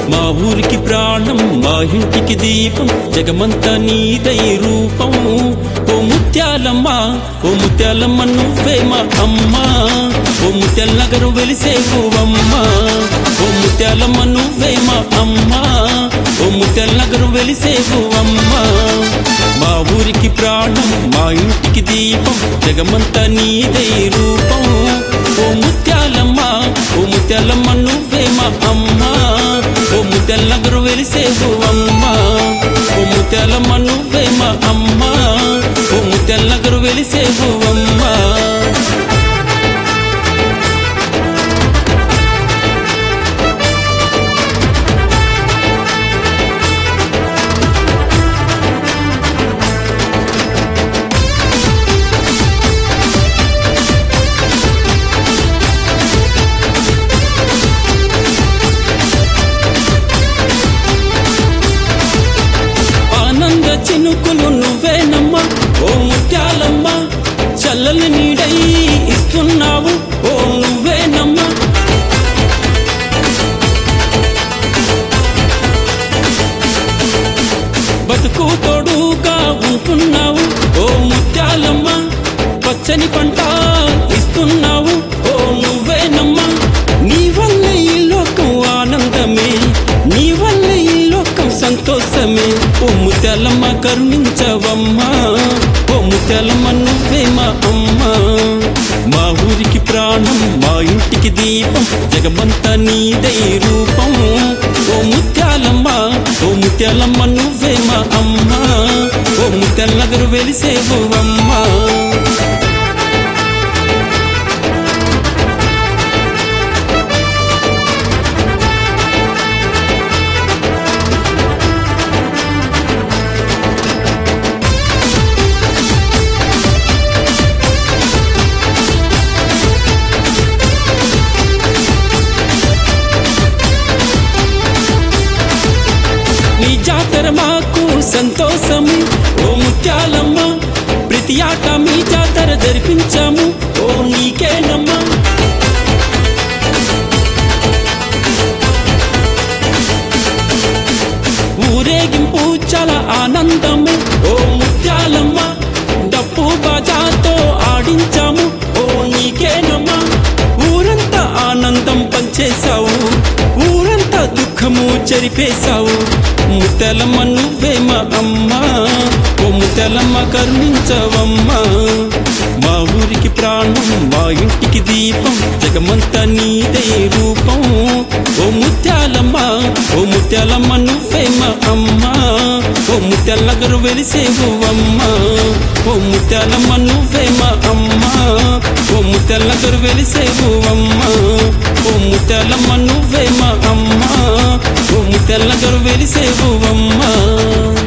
మా ఊరికి ప్రాణం మా ఇంటికి దీపం జగమంతా నీదై రూపం ఓ ముత్యాలమ్మ ఓ ముత్యాలమ్మ నువ్వే మా అమ్మ ఓ ముత్యాల నగరు వెలిసేవు అమ్మ ఓ ముత్యాలమ్మ నువ్వే మా అమ్మ ఓ ముత్యాల నగరు వెలిసేవు అమ్మ మా ఊరికి ప్రాణం మా ఇంటికి దీపం జగమంతా నీదై రూపం ఓ ముత్యాలమ్మ ఓ ముత్యాలమ్మ నువ్వే మా అమ్మ ఓ ముత్యాల నగరు వెలిసేవు అమ్మ ఓ ముత్యాలమ్మ నువ్వే మా అమ్మ ఓ ముత్యాల నగరు వెలిసేవు అమ్మ ఆనంద చినుకులు నువ్వేనమ్మా ఓ ముత్యాలమ్మ చల్లని నీడై ఇస్తున్నావు ఓ నువ్వేనమ్మా బతుకు తోడుగా ఉంటున్నావు ఓ ముత్యాలమ్మ పచ్చని పంట ఇస్తున్నావు ఓ నువ్వేనమ్మా నీ వల్ల ఈ లోకం ఆనందమే నీ వల్ల ఈ లోకం సంతోషమే ఓ ముత్యాలమ్మ కరుణించవమ్మా ఓ ముత్యాలమ్మ నువ్వే మా అమ్మ మా ఊరికి ప్రాణం మా ఇంటికి దీపం జగమంతా నీదై రూపం ఓ ముత్యాలమ్మ ఓ ముత్యాలమ్మ నువ్వే మా అమ్మ ఓ ముత్యాల నగరు వెలిసేవు అమ్మా నీ జాతర మాకు సంతోషము ఓ ముత్యాలమ్మ ప్రతి ఆట మీ జాతర జరిపించాము ఓ నీకేనమ్మా ఊరేగింపు చాలా ఆనందము ఓ ముత్యాలమ్మ డప్పు బాజాతో ఆడించాము ఓ నీకేనమ్మా ఊరంతా ఆనందం పంచేశావు ఊరంతా దుఃఖము చెరిపేశావు ముత్తలమ్మ నువ్వే మా అమ్మ ఓ ముత్తలమ్మ కరుణించవమ్మా మా ఊరికి ప్రాణం మా ఇంటికి దీపం జగమంతా నీదే రూపం ఓ ముత్యాలమ్మ ఓ ముత్యాలమ్మ నువ్వే మా అమ్మ ఓ ముత్యాల నగరు వెలిసేవు అమ్మ ఓ ముత్యాలమ్మ నువ్వే మా అమ్మ ఓ ముత్యాల నగరు వెలిసేవు అమ్మ ఓ ముత్యాలమ్మ నువ్వే మా అమ్మ ఓ ముత్యాల నగరు వెలిసేవు అమ్మ